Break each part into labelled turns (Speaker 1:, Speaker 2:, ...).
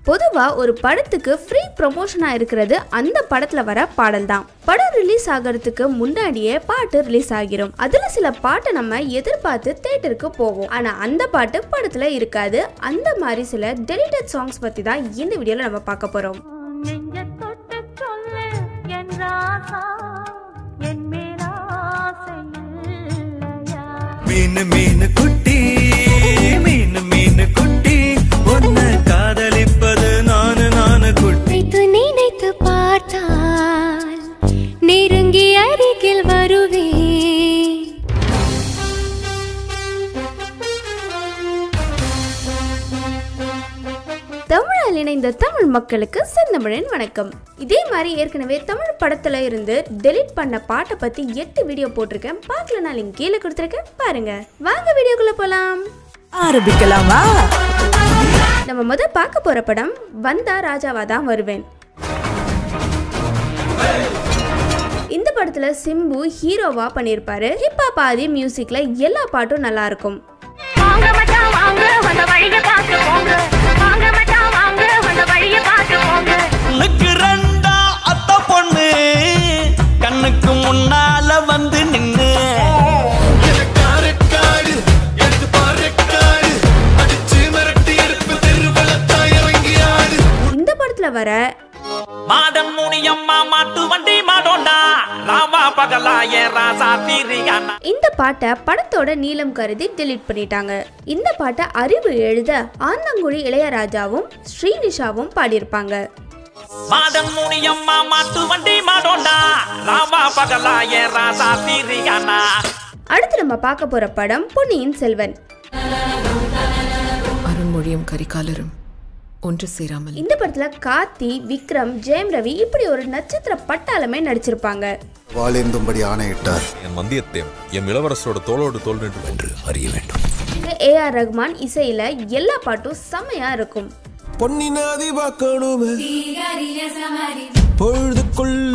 Speaker 1: பொதுவா ஒரு படத்துக்கு ஃப்ரீ ப்ரொமோஷனா இருக்கிறது அந்த படத்துல வர பாடல் தான் படம் ரிலீஸ் ஆகிறதுக்கு முன்னாடியே பாட்டு ரிலீஸ் ஆகிரும் அதுல சில பாட்டை நம்ம எதிர்பார்த்து தேட்டருக்கு போவோம் ஆனா அந்த பாட்டு படத்துல இருக்காது அந்த மாதிரி சில டெலிட்டட் சாங்ஸ் பத்தி தான் இந்த வீடியோல நம்ம பார்க்க போறோம்
Speaker 2: நெஞ்ச தொட்டு சொல்லு என் ராசா என் மேலாசை இல்லையா
Speaker 3: மீனு மீனு குட்டி மீனு மீனு குட்டி உன்னை காதலிப்பது நானு நானு குட்டி
Speaker 2: நினைத்து நினைத்து பார்த்தால் நெருங்கி அருகில் வருவேன்
Speaker 1: தமிழால் இணைந்த தமிழ் மக்களுக்கு செந்தமிழின் வணக்கம் இதே மாதிரி ஏற்கனவே தமிழ் படத்துல இருந்து டெலீட் பண்ண பாட்டை பத்தி எட்டு வீடியோ போட்டிருக்கேன் பார்க்கலனா லிங்க் கீழே கொடுத்துருக்கேன் பாருங்க வாங்க வீடியோக்குள்ள போலாம்
Speaker 4: ஆரம்பிக்கலாமா
Speaker 1: நம்ம முத பார்க்க போற படம் வந்தா ராஜாவா தான் வருவேன் இந்த படத்துல சிம்பு ஹீரோவா பண்ணியிருப்பாரு ஹிப்ஹாப் ஆதி மியூசிக்ல எல்லா பாட்டும் நல்லா இருக்கும்
Speaker 2: வாங்க மச்சான் வாங்க வந்த வழிய பார்த்து போங்க வாங்க மச்சான் வாங்க வந்த வழிய பார்த்து போங்க
Speaker 3: கண்ணுக்கு ரெண்டா அத்த பொண்ணு கண்ணுக்கு முன்னால வந்து நின்னு
Speaker 1: இந்த படத்துல வர
Speaker 5: மாதம் முனியம்மா மாட்டு வண்டி மாடோண்டா ராமா பகலா ஏ ராசா தீரியானா
Speaker 1: இந்த பாட்டை படத்தோட நீளம் கருதி டெலீட் பண்ணிட்டாங்க இந்த பாட்டை அறிவு எழுத ஆந்தங்குழி இளையராஜாவும் ஸ்ரீனிஷாவும் பாடியிருப்பாங்க
Speaker 5: மாதம் முனியம்மா மாட்டு வண்டி மாடோண்டா ராமா பகலா ஏ ராசா தீரியானா
Speaker 1: அடுத்து நம்ம பார்க்க போற படம் பொன்னியின் செல்வன்
Speaker 4: அருண்மொழியும் கரிகாலரும் ஒன்று சேராமல்
Speaker 1: இந்த படத்துல கார்த்தி விக்ரம் ஜெயம் ரவி இப்படி ஒரு நட்சத்திர பட்டாளமே நடிச்சிருப்பாங்க
Speaker 6: வாளேந்தும்படி ஆணையிட்டார்
Speaker 7: என் வந்தியத்தேவன் எம் இளவரசரோட தோளோடு தோல் நின்று என்று அறிய வேண்டும்
Speaker 1: ஏ ஆர் ரஹ்மான் இசையில எல்லா பாட்டும் செமையா இருக்கும்
Speaker 3: பொன்னினாதி பார்க்கணுமே பொழுதுக்குள்ள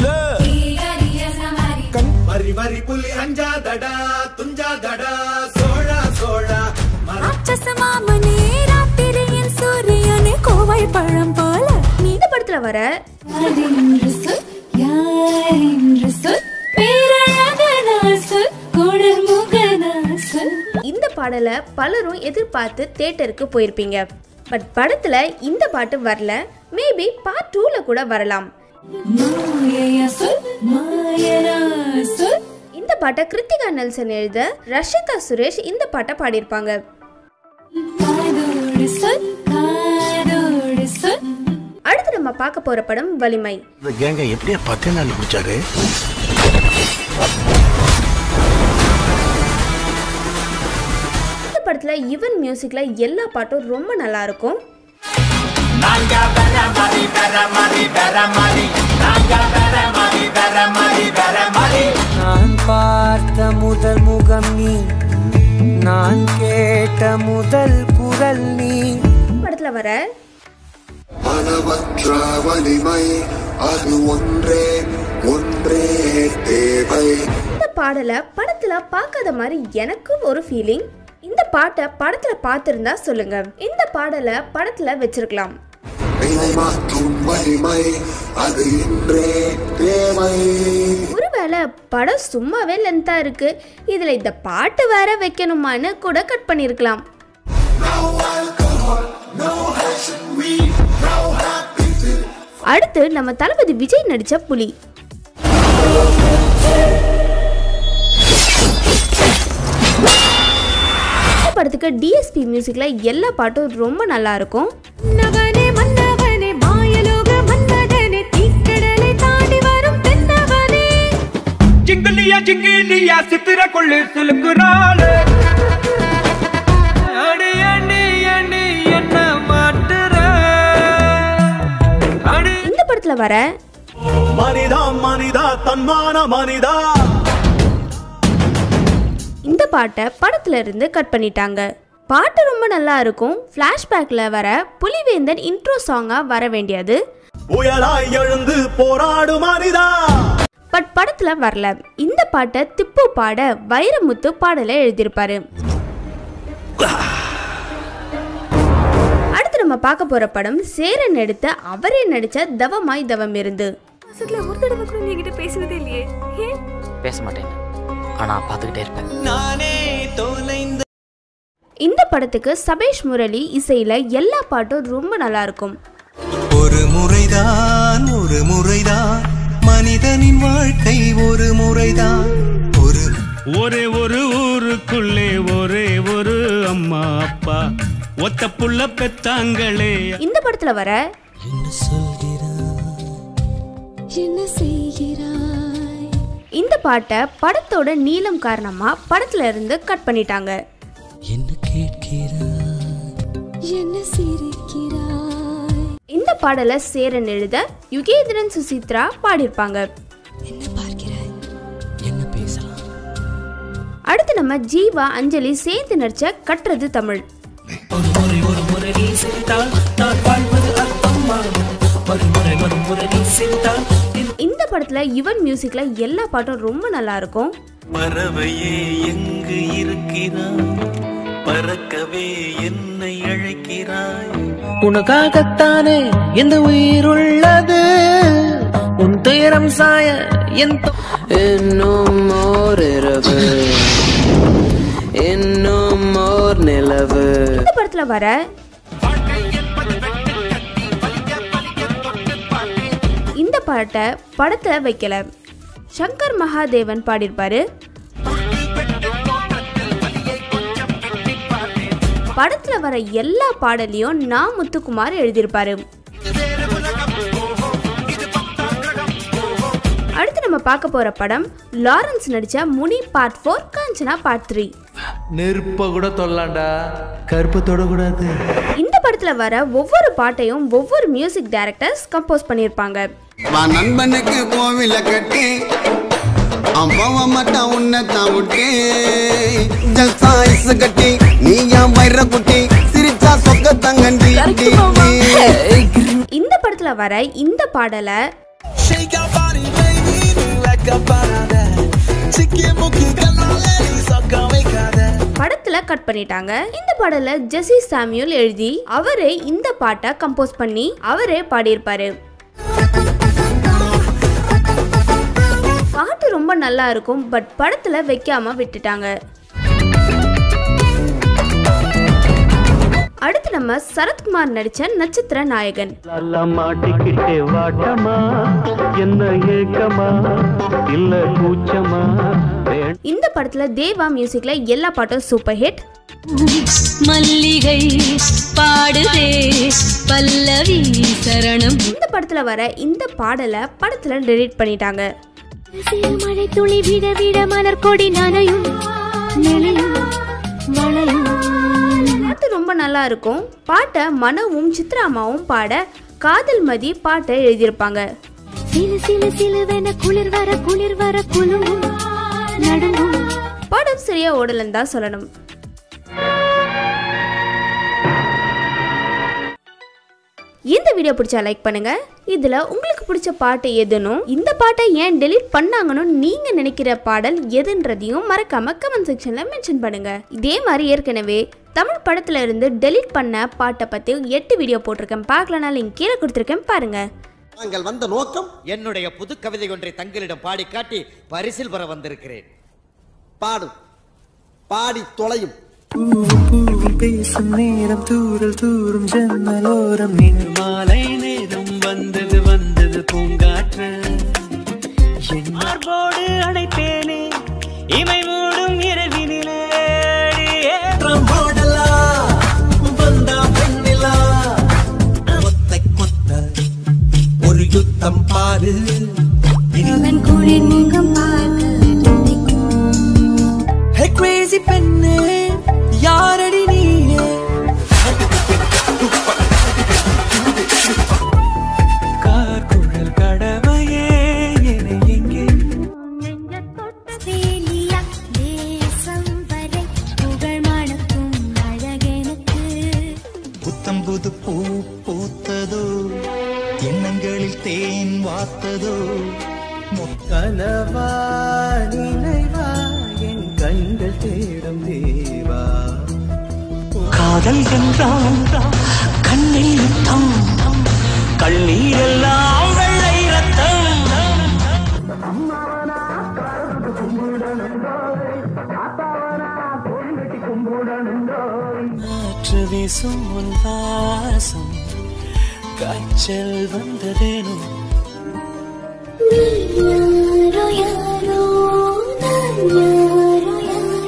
Speaker 2: ராட்சச மாமனே ராத்திரியில் சூரியனே கோவை பழம் போல
Speaker 1: இந்த படத்துல வர
Speaker 2: யாரென்று சொல் யாரென்று சொல் பேரழகனா சொல் குளிர் முகனா சொல்
Speaker 1: இந்த பாடலை பலரும் எதிர்பார்த்து தேட்டருக்கு போயிருப்பீங்க பட் படத்துல இந்த பாட்டு வரல மேபி பார்ட் டூல கூட வரலாம்
Speaker 2: மாயையா சொல் மாயனா சொல்
Speaker 1: இந்த பாட்டை கிருத்திகா நெல்சன் எழுத ரஷிதா சுரேஷ் இந்த பாட்டை பாடியிருப்பாங்க
Speaker 2: காதோடு சொல் காதோடு சொல்
Speaker 1: அடுத்து நம்ம பார்க்க போற படம் வலிமை
Speaker 6: இந்த கேங்க எப்படியா பத்தே நாள் பிடிச்சாரு
Speaker 1: இந்த படத்துல யுவன் மியூசிக்ல எல்லா பாட்டும் ரொம்ப நல்லா இருக்கும்
Speaker 8: நான் பார்த்த முதல் முகம் நீ நான் கேட்ட முதல் குரல் நீ
Speaker 1: இந்த படத்துல வர
Speaker 6: அளவற்ற வலிமை அது ஒன்றே ஒன்றே தேவை
Speaker 1: இந்த பாடலை படத்துல பார்க்காத மாதிரி எனக்கு ஒரு ஃபீலிங் இந்த பாட்டை படத்துல பார்த்திருந்தா சொல்லுங்க இந்த பாடலை படத்துல வச்சிருக்கலாம்
Speaker 6: வினை மாற்றும் வலிமை அது இன்றே தேவை
Speaker 1: ஒருவேளை படம் சும்மாவே லென்த்தா இருக்கு இதுல இந்த பாட்டு வேற வைக்கணுமான்னு கூட கட் பண்ணியிருக்கலாம் அடுத்து நம்ம தளபதி விஜய் நடிச்ச புலி இந்த படத்துக்கு டிஎஸ்பி மியூசிக்ல எல்லா பாட்டும் ரொம்ப நல்லா இருக்கும்
Speaker 2: மன்னவனே மன்னவனே மாயலோக மன்மதனே தீக்கடலை தாண்டி வரும் தென்னவனே
Speaker 5: ஜிங்கிலியா ஜிங்கிலியா சித்திர கொள்ளு சுலுக்குறாளு அடி அடி அடி என்ன மாட்டுற அடி
Speaker 1: இந்த படத்துல வர
Speaker 3: மனிதா மனிதா தன்மான மனிதா
Speaker 1: இந்த பாட்டை படத்துல இருந்து கட் பண்ணிட்டாங்க பாட்டு ரொம்ப நல்லா இருக்கும் ஃப்ளாஷ்பேக்கில் வர புலிவேந்தன் இன்ட்ரோ சாங்காக வர வேண்டியது
Speaker 3: புயலாய் எழுந்து போராடு மனிதா
Speaker 1: பட் படத்தில் வரல இந்த பாட்டை திப்பு பாட வைரமுத்து பாடலை எழுதியிருப்பாரு அடுத்து நம்ம நம்ம பார்க்க போற படம் சேரன் எடுத்த அவரே நடிச்ச தவமாய் தவம் இருந்து
Speaker 9: மாசத்துல ஒரு தடவை கூட நீ கிட்ட பேசினதே இல்லையே ஏன்
Speaker 10: பேச மாட்டேன் ஆனா பார்த்துக்கிட்டே இருப்பேன்
Speaker 8: நானே தொலைந்த
Speaker 1: இந்த படத்துக்கு சபேஷ் முரளி இசையில எல்லா பாட்டும் ரொம்ப நல்லா இருக்கும்
Speaker 8: ஒரு முறைதான் ஒரு முறைதான் மனிதனின் வாழ்க்கை ஒரு முறைதான் ஒரு
Speaker 11: ஒரே ஒரு ஊருக்குள்ளே ஒரே ஒரு அம்மா அப்பா ஒத்த புள்ள பெத்தாங்களே
Speaker 1: இந்த படத்துல வர
Speaker 9: என்ன செய்கிறாய்
Speaker 1: இந்த பாட்டை படத்தோட நீளம் காரணமா படத்துல இருந்து கட் பண்ணிட்டாங்க
Speaker 8: என்ன கேட்கிறாய்
Speaker 9: என்ன சிரிக்கிறாய்
Speaker 1: இந்த பாடலை சேரன் எழுத யுகேந்திரன் சுசித்ரா பாடியிருப்பாங்க
Speaker 9: என்ன பார்க்கிறாய்
Speaker 8: என்ன பேசலாம்
Speaker 1: அடுத்து நம்ம ஜீவா அஞ்சலி சேர்த்து நடிச்ச கட்டுறது தமிழ்
Speaker 8: ஒரு முறை ஒரு முறை நீ சிரித்தால் நான் வாழ்வது அர்த்தமாகும் ஒரு முறை ஒரு முறை நீ சிரித்தால்
Speaker 1: இந்த படத்துல யுவன் மியூசிக்ல எல்லா பாட்டும் ரொம்ப நல்லா இருக்கும்
Speaker 8: பறவையே எங்கு இருக்கிறாய் பறக்கவே என்னை அழைக்கிறாய் உனக்காகத்தானே எந்த உயிர் உள்ளது உன் துயரம் சாய என் இன்னும் ஓர் இரவு இன்னும் ஓர் நிலவு
Speaker 1: இந்த படத்துல வர இந்த பாட்டை படத்துல வைக்கல சங்கர் மகாதேவன் பாடியிருப்பாரு படத்துல வர எல்லா பாடலையும் நான் முத்துக்குமார் எழுதியிருப்பாரு அடுத்து நம்ம பார்க்க போற படம் லாரன்ஸ் நடிச்ச Muni part four Kanchana part three
Speaker 8: நெருப்ப கூட தொல்லாண்டா கருப்பு தொடக்கூடாது
Speaker 1: இந்த படத்துல வர ஒவ்வொரு பாட்டையும் ஒவ்வொரு மியூசிக் டைரக்டர்ஸ் கம்போஸ் பண்ணியிருப்பாங்க
Speaker 6: வா நண்பனுக்கு கோவில கட்டி அம்மாவ மட்டும் உன்னத்தான் விட்டு ஜல்சா ஐஸ் கட்டி நீ ஏன் வயிற குட்டி சிரிச்சா சொக்க தங்கண்டி
Speaker 1: இந்த படத்துல வர இந்த பாடலை
Speaker 8: Shake your body, baby, like a banana. Chicky mucky, kanalani, sokka வைக்காத.
Speaker 1: படத்துல கட் பண்ணிட்டாங்க இந்த பாடலை ஜெசி சாமியூல் எழுதி அவரே இந்த பாட்டை கம்போஸ் பண்ணி அவரே பாடியிருப்பாரு பாட்டு ரொம்ப நல்லா இருக்கும் பட் படத்துல வைக்காம விட்டுட்டாங்க அடுத்து நம்ம சரத்குமார் நடிச்ச நட்சத்திர நாயகன்
Speaker 11: நல்லா மாட்டிக்கிட்டே வாட்டமா என்ன ஏக்கமா இல்ல கூச்சமா
Speaker 1: இந்த படத்துல தேவா மியூசிக்ல எல்லா பாட்டும் சூப்பர் ஹிட்
Speaker 9: மல்லிகை பாடுதே பல்லவி சரணம்
Speaker 1: இந்த படத்துல வர இந்த பாடலை படத்துல டெலிட் பண்ணிட்டாங்க
Speaker 9: மழை துளி விட விட மலர் கொடி நனையும் நெளியும் வளையும்
Speaker 1: பாட்டு ரொம்ப நல்லா இருக்கும் பாட்டை மனவும் சித்ராமாவும் பாட காதல் மதி பாட்டை எழுதியிருப்பாங்க
Speaker 9: சிலு சிலு சிலுவென குளிர் வர குளிர் வர குலுங்கும் நடுங்கும்
Speaker 1: படம் சரியா ஓடலன்னு தான் சொல்லணும் இந்த வீடியோ பிடிச்சா லைக் பண்ணுங்க இதுல உங்களுக்கு பிடிச்ச பாட்டு எதுனும் இந்த பாட்டை ஏன் டெலீட் பண்ணாங்கன்னு நீங்க நினைக்கிற பாடல் எதுன்றதையும் மறக்காம கமெண்ட் செக்ஷன்ல மென்ஷன் பண்ணுங்க இதே மாதிரி ஏற்கனவே தமிழ் படத்துல இருந்து டெலீட் பண்ண பாட்டை பத்தி எட்டு வீடியோ போட்டிருக்கேன் பார்க்கலனா லிங்க் கீழே கொடுத்துருக்கேன் பாருங்க
Speaker 12: நாங்கள் வந்த நோக்கம் என்னுடைய புது கவிதை ஒன்றை தங்களிடம் பாடி காட்டி பரிசில் பெற வந்திருக்கிறேன் பாடு பாடி தொலையும்
Speaker 8: பேசும் நேரம் தூரல் தூரும் ஜன்னலோரம் நின்று மாலை நேரம் வந்தது வந்தது பூங்காற்று என் மார்போடு அடைப்பேனே இமை மூடும் இரவினிலே ஓடலா வந்தா பெண்ணிலா கொத்தை கொத்த ஒரு யுத்தம் பாரு
Speaker 9: அவன் குளிர் முகம் பார்க்க
Speaker 8: ஹே கிரேசி பெண்ணே யாரடி நீயே கார்குழல் கடமையே என எங்கே
Speaker 9: ஆஸ்திரேலியா தேசம் வரை புகழ் மணக்கும் அழகெனக்கு
Speaker 8: புத்தம் புது பூ பூத்ததோ எண்ணங்களில் தேன் வார்த்ததோ முக்கனவா நினைவா என் கண்கள் தேடும் தேவா காதல் என்றால் கண்
Speaker 13: கண்ணில் யுத்தம் கண்ணீரெல்லாம் வெள்ளை ரத்தம் காற்று வீசும் உன் வாசம் காய்ச்சல் வந்ததேனோ
Speaker 9: யாரோ யாரோ நான் யாரோ யாரோ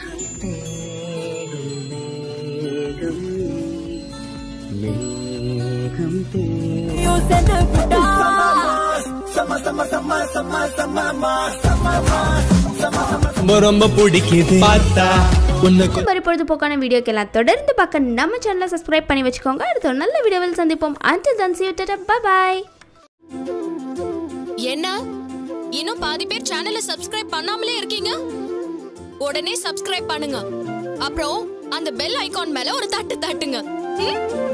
Speaker 13: ரொம்ப பிடிக்குது பார்த்தா உன்னை
Speaker 1: ஒரு பொழுதுபோக்கான வீடியோக்கெல்லாம் தொடர்ந்து பார்க்க நம்ம சேனலை சப்ஸ்கிரைப் பண்ணி வச்சுக்கோங்க அடுத்த ஒரு நல்ல வீடியோவில் சந்திப்போம் until then see you tata bye bye
Speaker 14: என்ன இன்னும் பாதி பேர் சேனலை சப்ஸ்கிரைப் பண்ணாமலே இருக்கீங்க உடனே சப்ஸ்கிரைப் பண்ணுங்க அப்புறம் அந்த பெல் ஐகான் மேல ஒரு தட்டு தட்டுங்க ம்?